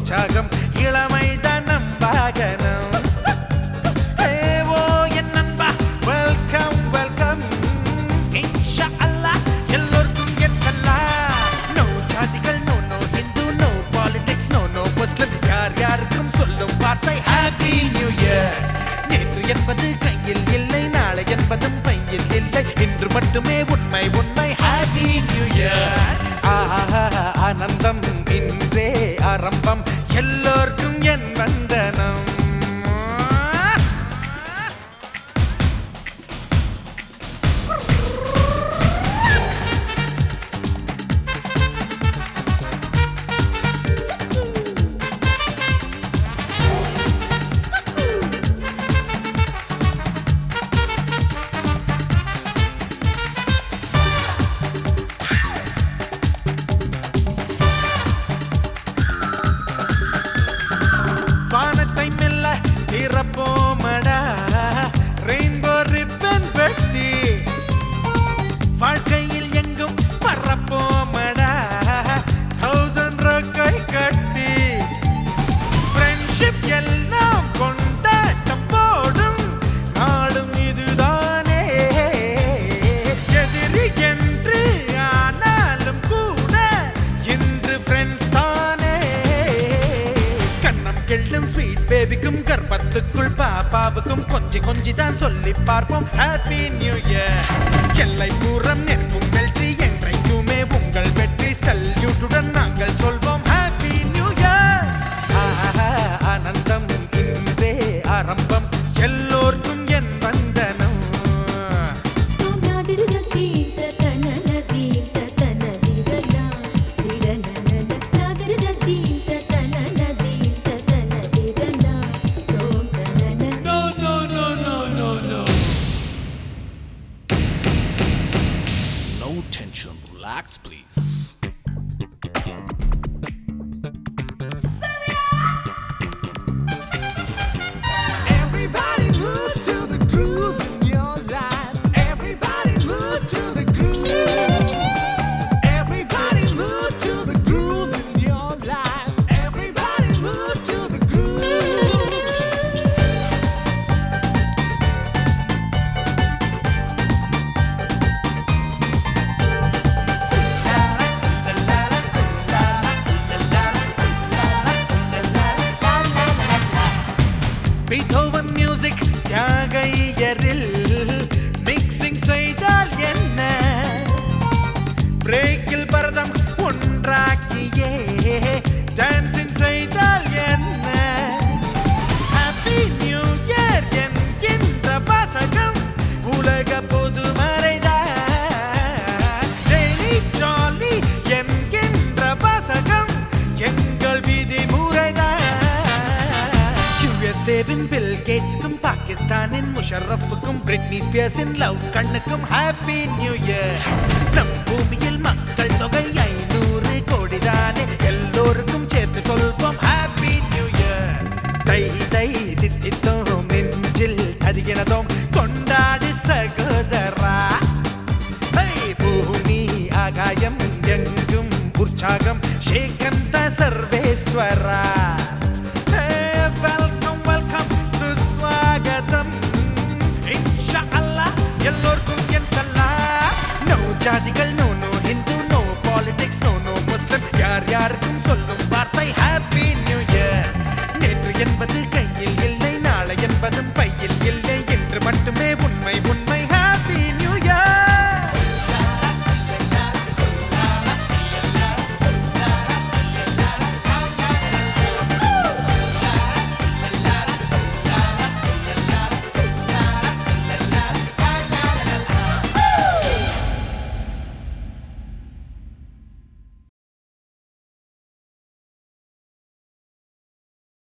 உற்சாகம் இளமைதான் நம் வாகனம் ஏவோ என் நண்பா வெல்கம் வெல்கம் இன்ஷா அல்லாஹ் எல்லோருக்கும் என் சலாம் நோ ஜாதிகள் no no Hindu no politics no no Muslim யார் யாருக்கும் சொல்லும் வார்த்தை ஹாப்பி நியூ இயர் நேற்று என்பது கையில் இல்லை நாளை என்பதும் பையில் இல்லை இன்று மட்டுமே உண்மை உண்மை ஹாப்பி நியூ இயர் ஆனந்தம் இன்றே ஆரம்பம் எல்லோருக்கும் என் வந்தனம் வானத்தை மெல்ல திறப்போமடா ரெயின்போ ரிப்பன் வெட்டி வாழ்க்கையில் எங்கும் பறப்போமடா தௌசண்ட் கை கட்டி ஃப்ரெண்ட்ஷிப் எல்லாம் கொண்டாட்டம் போடும் நாளும் இதுதானே எதிரி என்று ஆனாலும் கூட இன்று ஃப்ரெண்ட்ஸ் தானே கண்ணம் கெள்ளும் ஸ்வீட் பேபிக்கும் கர்ப்பத்துக்குள் பாப்பாவுக்கும் கொஞ்சி கொஞ்சி தான் சொல்லி பார்ப்போம் ஹாப்பி நியூ இயர் எல்லை பூரம் நெருப்பும் வெற்றி என்றைக்குமே உங்கள் வெற்றி சல்யூட்டுடன் நாங்கள் சொல்வோம் ஹாப்பி நியூ இயர் ஆனந்தம் இன்றே ஆரம்பம் எல்லோர்க்கும் என் வந்தனம் No, no, no, no, no, no. No tension. Relax, please. Everybody move to the groove in your life. Everybody move to the groove. Everybody move to the groove in your life. Everybody move to the groove. Beethoven music தியாகையரில் mixing செய்தால் என்ன பிரேக்கில் பரதம் ஒன்றாக்கியே dancing செய்தால் என்ன happy new year என்கின்ற வாசகம் உலக பொதுமறைதான் daily jolly என்கின்ற வாசகம் எங்கள் விதிமுறைதான் யுஎஸ்ஏவின் பில் கேட்ஸுக்கும் பாகிஸ்தானின் முஷரஃபுக்கும் பிரிட்னி ஸ்பியர்ஸின் லவ் கண்ணுக்கும் ஹாப்பி நியூ இயர் நம் பூமியில் மக்கள் தொகை ஐநூறு கோடிதானே எல்லோருக்கும் சேர்த்து சொல்வோம் ஹாப்பி நியூ இயர் தை தை தித்தித்தோம் நெஞ்சில் அதிகினதோம் கொண்டாடு சகோதரா ஹை, பூமி ஆகாயம் எங்கும் உற்சாகம் ஸ்ரீகந்த சர்வேஸ்வரா வெல்கம் வெல்கம் சுஸ்வாகதம் இன்ஷா அல்லாஹ் எல்லோருக்கும் என் சல்லா நோ ஜாதிகள்